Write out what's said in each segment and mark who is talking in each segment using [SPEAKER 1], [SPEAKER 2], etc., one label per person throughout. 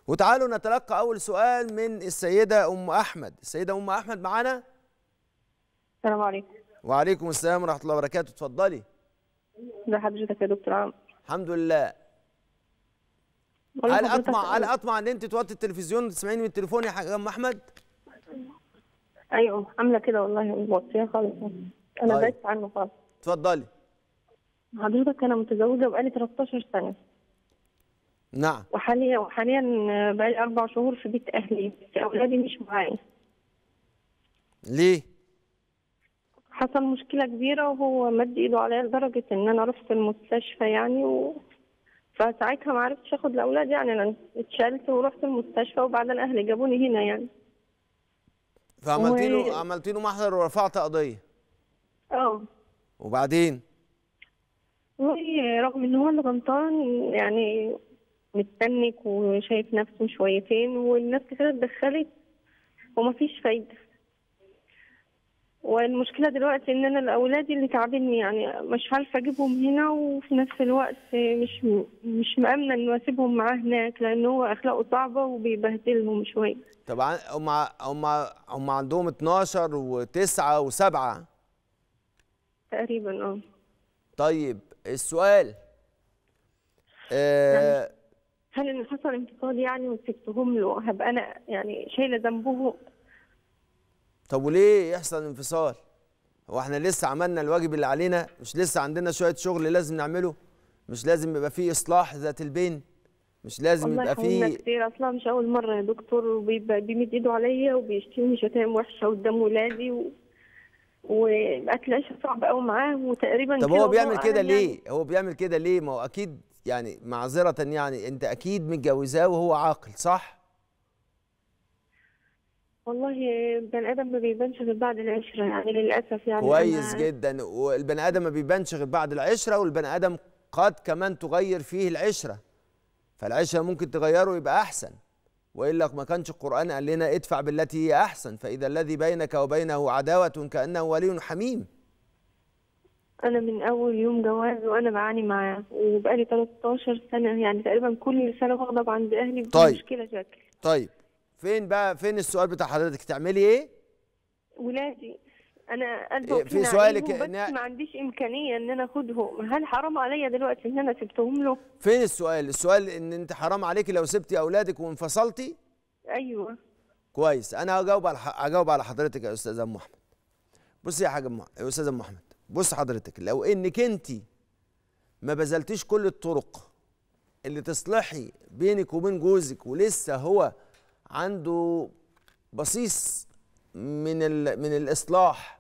[SPEAKER 1] وتعالوا نتلقى اول سؤال من السيده ام احمد السيده ام احمد معانا
[SPEAKER 2] السلام عليكم
[SPEAKER 1] وعليكم السلام ورحمه الله وبركاته اتفضلي
[SPEAKER 2] ازي حضرتك يا دكتور عمرو
[SPEAKER 1] الحمد لله
[SPEAKER 2] والله
[SPEAKER 1] هل
[SPEAKER 2] حضرتك-
[SPEAKER 1] اطمع هل اطمع ان انت توطي التلفزيون وتسمعيني من التليفون يا حاج ام احمد
[SPEAKER 2] ايوه عامله كده والله موطيه خالص انا
[SPEAKER 1] طيب.
[SPEAKER 2] بعدت عنه خالص
[SPEAKER 1] اتفضلي
[SPEAKER 2] حضرتك انا متزوجه بقالي 13 سنه
[SPEAKER 1] نعم
[SPEAKER 2] وحاليا وحاليا بقالي اربع شهور في بيت اهلي بس اولادي مش معايا
[SPEAKER 1] ليه
[SPEAKER 2] حصل مشكله كبيره وهو مد ايده عليا لدرجه ان انا رحت المستشفى يعني و... فساعتها ما عرفتش اخد الاولاد يعني انا اتشالت ورحت المستشفى وبعدين اهلي جابوني هنا يعني
[SPEAKER 1] فعملتي له
[SPEAKER 2] و-
[SPEAKER 1] عملتي له محضر ورفعت قضيه
[SPEAKER 2] اه
[SPEAKER 1] وبعدين
[SPEAKER 2] والله رغم ان هو اللي غلطان يعني متنك وشايف نفسه شويتين والناس كتير اتدخلت ومفيش فايدة والمشكلة دلوقتي ان انا الاولاد اللي تعبني يعني مش عارفة اجيبهم هنا وفي نفس الوقت مش مش مأمنة انه اسيبهم معاه هناك لان هو اخلاقه صعبة وبيبهدلهم شوية
[SPEAKER 1] طبعا هم هم هم عندهم 12 و9 و7
[SPEAKER 2] تقريبا اه
[SPEAKER 1] طيب السؤال آه
[SPEAKER 2] هل ان حصل انفصال يعني وسبتهم له هبقى انا يعني شايلة ذنبه
[SPEAKER 1] طب وليه يحصل انفصال هو احنا لسه عملنا الواجب اللي علينا مش لسه عندنا شويه شغل لازم نعمله مش لازم يبقى فيه اصلاح ذات البين مش لازم
[SPEAKER 2] والله
[SPEAKER 1] يبقى
[SPEAKER 2] حاولنا
[SPEAKER 1] فيه
[SPEAKER 2] كتير اصلا مش اول مره يا دكتور وبيبقى بيمد ايده عليا وبيشتمني شتايم وحشه قدام ولادي و... وبقت العيشه صعبه قوي معاه وتقريبا
[SPEAKER 1] طب
[SPEAKER 2] كده
[SPEAKER 1] هو بيعمل
[SPEAKER 2] والله
[SPEAKER 1] كده
[SPEAKER 2] أعلم
[SPEAKER 1] ليه هو بيعمل كده ليه ما هو اكيد يعني معذره يعني انت اكيد متجوزاه وهو عاقل صح
[SPEAKER 2] والله بني ادم ما بيبانش غير بعد العشره يعني للاسف يعني
[SPEAKER 1] كويس
[SPEAKER 2] أنا-
[SPEAKER 1] جدا والبني ادم ما بيبانش غير بعد العشره والبني ادم قد كمان تغير فيه العشره فالعشره ممكن تغيره يبقى احسن والا ما كانش القران قال لنا ادفع بالتي هي احسن فاذا الذي بينك وبينه عداوه كانه ولي حميم
[SPEAKER 2] انا من اول يوم جواز وانا بعاني معاه وبقالي 13 سنه يعني تقريبا كل سنه بغضب عند اهلي
[SPEAKER 1] طيب.
[SPEAKER 2] بمشكله شكل
[SPEAKER 1] طيب فين بقى فين السؤال بتاع حضرتك تعملي ايه
[SPEAKER 2] ولادي انا قلبي
[SPEAKER 1] إيه، في
[SPEAKER 2] وكيل
[SPEAKER 1] سؤالك
[SPEAKER 2] عليهم، بس
[SPEAKER 1] إن-
[SPEAKER 2] ما عنديش امكانيه ان انا اخدهم هل حرام عليا دلوقتي ان انا سبتهم له
[SPEAKER 1] فين السؤال السؤال ان انت حرام عليكي لو سبتي اولادك وانفصلتي
[SPEAKER 2] ايوه
[SPEAKER 1] كويس انا هجاوب على ح- هجاوب على حضرتك يا استاذ ام احمد بصي يا حاج أم- يا استاذ ام احمد بص حضرتك لو انك انت ما بذلتيش كل الطرق اللي تصلحي بينك وبين جوزك ولسه هو عنده بصيص من ال... من الاصلاح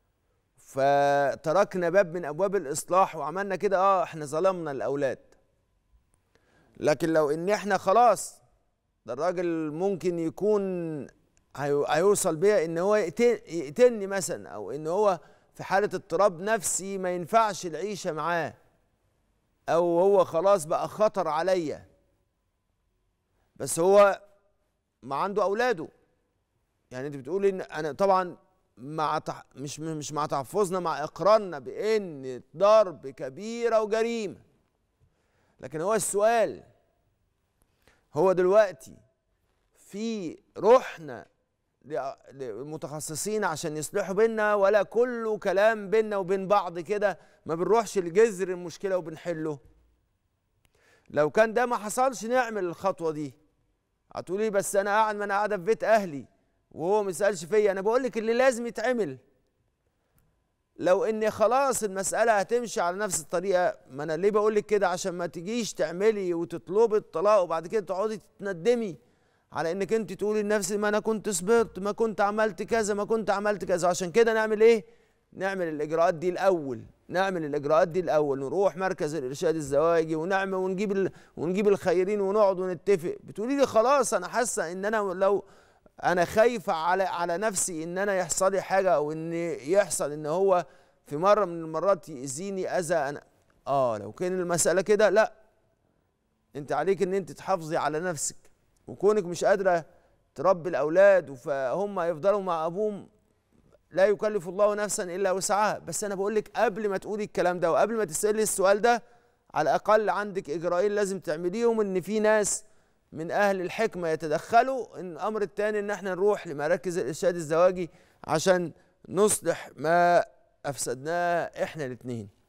[SPEAKER 1] فتركنا باب من ابواب الاصلاح وعملنا كده اه احنا ظلمنا الاولاد لكن لو ان احنا خلاص ده الراجل ممكن يكون هي- هيوصل بيا ان هو يقتل- يقتلني مثلا او ان هو في حاله اضطراب نفسي ما ينفعش العيشه معاه او هو خلاص بقى خطر عليا بس هو ما عنده اولاده يعني انت بتقولي ان انا طبعا مع تح... مش مش مع تحفظنا مع اقرارنا بان الضرب كبيره وجريمه لكن هو السؤال هو دلوقتي في رحنا ل- للمتخصصين عشان يصلحوا بينا ولا كله كلام بينا وبين بعض كده ما بنروحش لجذر المشكله وبنحله لو كان ده ما حصلش نعمل الخطوه دي هتقولي بس انا قاعد ما انا قاعده في بيت اهلي وهو ما يسالش فيا انا بقول لك اللي لازم يتعمل لو ان خلاص المساله هتمشي على نفس الطريقه ما انا ليه بقول لك كده عشان ما تجيش تعملي وتطلبي الطلاق وبعد كده تقعدي تتندمي على انك انت تقولي لنفسك ما انا كنت صبرت ما كنت عملت كذا ما كنت عملت كذا عشان كده نعمل ايه نعمل الاجراءات دي الاول نعمل الاجراءات دي الاول نروح مركز الارشاد الزواجي ونعمل ونجيب ال... ونجيب الخيرين ونقعد ونتفق بتقولي لي خلاص انا حاسه ان انا لو انا خايفه على على نفسي ان انا يحصل لي حاجه او ان يحصل ان هو في مره من المرات يأذيني اذى انا اه لو كان المساله كده لا انت عليك ان انت تحافظي على نفسك وكونك مش قادره تربي الاولاد فهم يفضلوا مع ابوهم لا يكلف الله نفسا الا وسعها بس انا بقول لك قبل ما تقولي الكلام ده وقبل ما تسالي السؤال ده على الاقل عندك اجراءين لازم تعمليهم ان في ناس من اهل الحكمه يتدخلوا الامر الثاني ان احنا نروح لمراكز الارشاد الزواجي عشان نصلح ما افسدناه احنا الاثنين